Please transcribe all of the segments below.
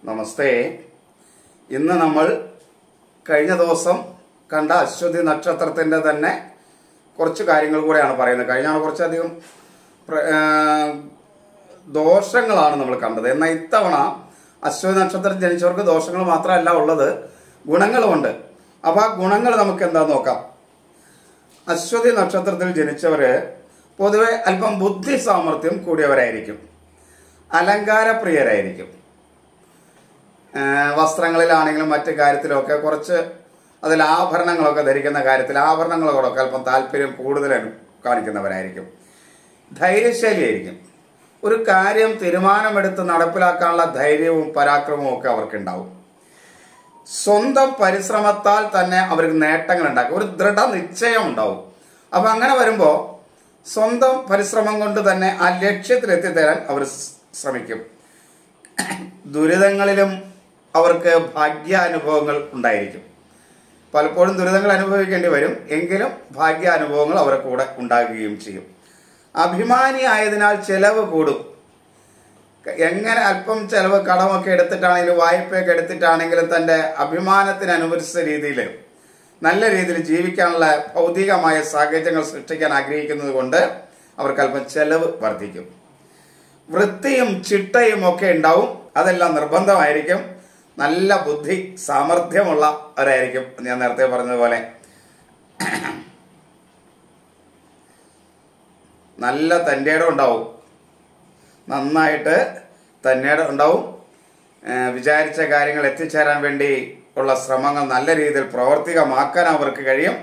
നമസ്തേ ഇന്ന് നമ്മൾ കഴിഞ്ഞ ദിവസം കണ്ട അശ്വതി നക്ഷത്രത്തിൻ്റെ തന്നെ കുറച്ച് കാര്യങ്ങൾ കൂടെയാണ് പറയുന്നത് കഴിഞ്ഞ തവണ കുറച്ചധികം പ്ര- ആ, ദോഷങ്ങളാണ് നമ്മൾ കണ്ടത് എന്നാൽ ഇത്തവണ അശ്വതി നക്ഷത്രത്തിൽ ജനിച്ചവർക്ക് ദോഷങ്ങൾ മാത്രമല്ല ഉള്ളത് ഗുണങ്ങളുമുണ്ട് അപ്പോൾ ആ ഗുണങ്ങൾ നമുക്ക് എന്താന്ന് നോക്കാം അശ്വതി നക്ഷത്രത്തിൽ ജനിച്ചവര് പൊതുവെ അല്പം ബുദ്ധി സാമർഥ്യം കൂടിയവരായിരിക്കും അലങ്കാരപ്രിയരായിരിക്കും ആ, വസ്ത്രങ്ങളിലാണെങ്കിലും മറ്റു കാര്യത്തിലൊക്കെ കുറച്ച് അതിൽ ആഭരണങ്ങളൊക്കെ ധരിക്കുന്ന കാര്യത്തിൽ ആഭരണങ്ങളോടൊക്കെ അല്പം താല്പര്യം കൂടുതൽ കാണിക്കുന്നവരായിരിക്കും ധൈര്യശാലിയായിരിക്കും ഒരു കാര്യം തീരുമാനമെടുത്ത് നടപ്പിലാക്കാനുള്ള ധൈര്യവും പരാക്രമവും ഒക്കെ അവർക്കുണ്ടാവും സ്വന്തം പരിശ്രമത്താൽ തന്നെ അവർക്ക് നേട്ടങ്ങൾ ഉണ്ടാക്കും ഒരു ദൃഢനിശ്ചയം ഉണ്ടാവും അപ്പൊ അങ്ങനെ വരുമ്പോ സ്വന്തം പരിശ്രമം കൊണ്ട് തന്നെ ആ ലക്ഷ്യത്തിലെത്തിത്തരാൻ അവർ സ് ശ്രമിക്കും ദുരിതങ്ങളിലും അവർക്ക് ഭാഗ്യാനുഭവങ്ങൾ ഉണ്ടായിരിക്കും പലപ്പോഴും ദുരിതങ്ങൾ അനുഭവിക്കേണ്ടി വരും എങ്കിലും ഭാഗ്യാനുഭവങ്ങൾ അവരുടെ കൂടെ ഉണ്ടാകുകയും ചെയ്യും അഭിമാനി ആയതിനാൽ ചെലവ് കൂടും എങ്ങനെ അല്പം ചെലവ് കടമൊക്കെ എടുത്തിട്ടാണെങ്കിലും വായ്പയൊക്കെ എടുത്തിട്ടാണെങ്കിലും തൻ്റെ അഭിമാനത്തിന് അനുവദിച്ച രീതിയിൽ നല്ല രീതിയിൽ ജീവിക്കാനുള്ള ഭൗതികമായ സാഹചര്യങ്ങൾ സൃഷ്ടിക്കാൻ ആഗ്രഹിക്കുന്നത് കൊണ്ട് അവർക്ക് അല്പം ചെലവ് വർദ്ധിക്കും വൃത്തിയും ചിട്ടയും ഒക്കെ ഉണ്ടാവും അതെല്ലാം നിർബന്ധമായിരിക്കും നല്ല ബുദ്ധി സാമർഥ്യമുള്ളവരായിരിക്കും ഞാൻ നേരത്തെ പറഞ്ഞതുപോലെ നല്ല തൻ്റെ ഇടം ഉണ്ടാവും നന്നായിട്ട് തൻ്റെ ഇടം ഉണ്ടാവും ഏഹ് വിചാരിച്ച കാര്യങ്ങൾ എത്തിച്ചേരാൻ വേണ്ടി ഉള്ള ശ്രമങ്ങൾ നല്ല രീതിയിൽ പ്രവർത്തികമാക്കാൻ അവർക്ക് കഴിയും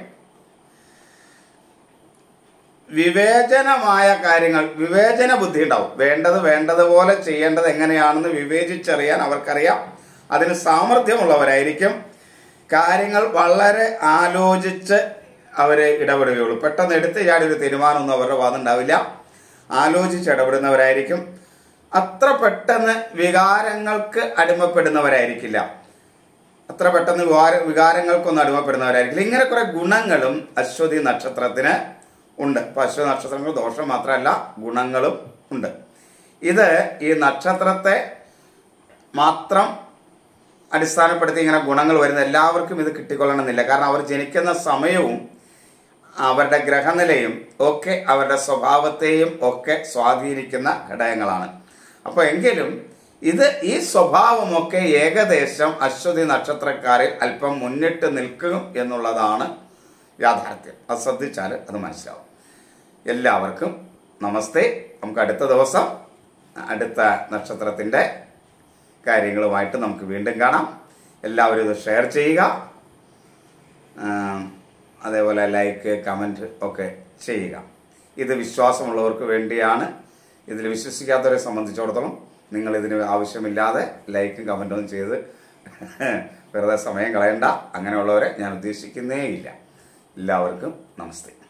വിവേചനമായ കാര്യങ്ങൾ വിവേചന ബുദ്ധി ഉണ്ടാവും വേണ്ടത് വേണ്ടതുപോലെ ചെയ്യേണ്ടത് എങ്ങനെയാണെന്ന് വിവേചിച്ചറിയാൻ അവർക്കറിയാം അതിന് സാമർഥ്യമുള്ളവരായിരിക്കും കാര്യങ്ങൾ വളരെ ആലോചിച്ച് അവരെ ഇടപെടുകയുള്ളൂ പെട്ടെന്ന് എടുത്ത് ചാടി ഒരു തീരുമാനമൊന്നും അവരുടെ ഭാഗത്ത് ഉണ്ടാവില്ല ആലോചിച്ച് ഇടപെടുന്നവരായിരിക്കും അത്ര പെട്ടെന്ന് വികാരങ്ങൾക്ക് അടിമപ്പെടുന്നവരായിരിക്കില്ല അത്ര പെട്ടെന്ന് വികാര വികാരങ്ങൾക്കൊന്നും അടിമപ്പെടുന്നവരായിരിക്കില്ല ഇങ്ങനെ കുറെ ഗുണങ്ങളും അശ്വതി നക്ഷത്രത്തിന് ഉണ്ട് അപ്പൊ അശ്വതി നക്ഷത്രങ്ങൾ ദോഷം മാത്രമല്ല ഗുണങ്ങളും ഉണ്ട് ഇത് ഈ നക്ഷത്രത്തെ മാത്രം അടിസ്ഥാനപ്പെടുത്തി ഇങ്ങനെ ഗുണങ്ങൾ വരുന്ന എല്ലാവർക്കും ഇത് കിട്ടിക്കൊള്ളണമെന്നില്ല കാരണം അവർ ജനിക്കുന്ന സമയവും അവരുടെ ഗ്രഹനിലയും ഒക്കെ അവരുടെ സ്വഭാവത്തെയും ഒക്കെ സ്വാധീനിക്കുന്ന ഘടകങ്ങളാണ് അപ്പോൾ എങ്കിലും ഇത് ഈ സ്വഭാവമൊക്കെ ഏകദേശം അശ്വതി നക്ഷത്രക്കാരിൽ അല്പം മുന്നിട്ട് നിൽക്കും എന്നുള്ളതാണ് യാഥാർത്ഥ്യം അത് ശ്രദ്ധിച്ചാൽ അത് മനസ്സിലാവും എല്ലാവർക്കും നമസ്തേ നമുക്ക് അടുത്ത ദിവസം അടുത്ത നക്ഷത്രത്തിൻ്റെ കാര്യങ്ങളുമായിട്ട് നമുക്ക് വീണ്ടും കാണാം എല്ലാവരും ഇത് ഷെയർ ചെയ്യുക ആം, അതേപോലെ ലൈക്ക് കമൻറ്റ് ഒക്കെ ചെയ്യുക ഇത് വിശ്വാസമുള്ളവർക്ക് വേണ്ടിയാണ് ഇതിൽ വിശ്വസിക്കാത്തവരെ സംബന്ധിച്ചിടത്തോളം നിങ്ങൾ ഇതിന് ആവശ്യമില്ലാതെ ലൈക്കും കമൻറ്റൊന്നും ചെയ്ത് വെറുതെ സമയം കളയണ്ട അങ്ങനെയുള്ളവരെ ഞാൻ ഉദ്ദേശിക്കുന്നേ ഇല്ല എല്ലാവർക്കും നമസ്തേ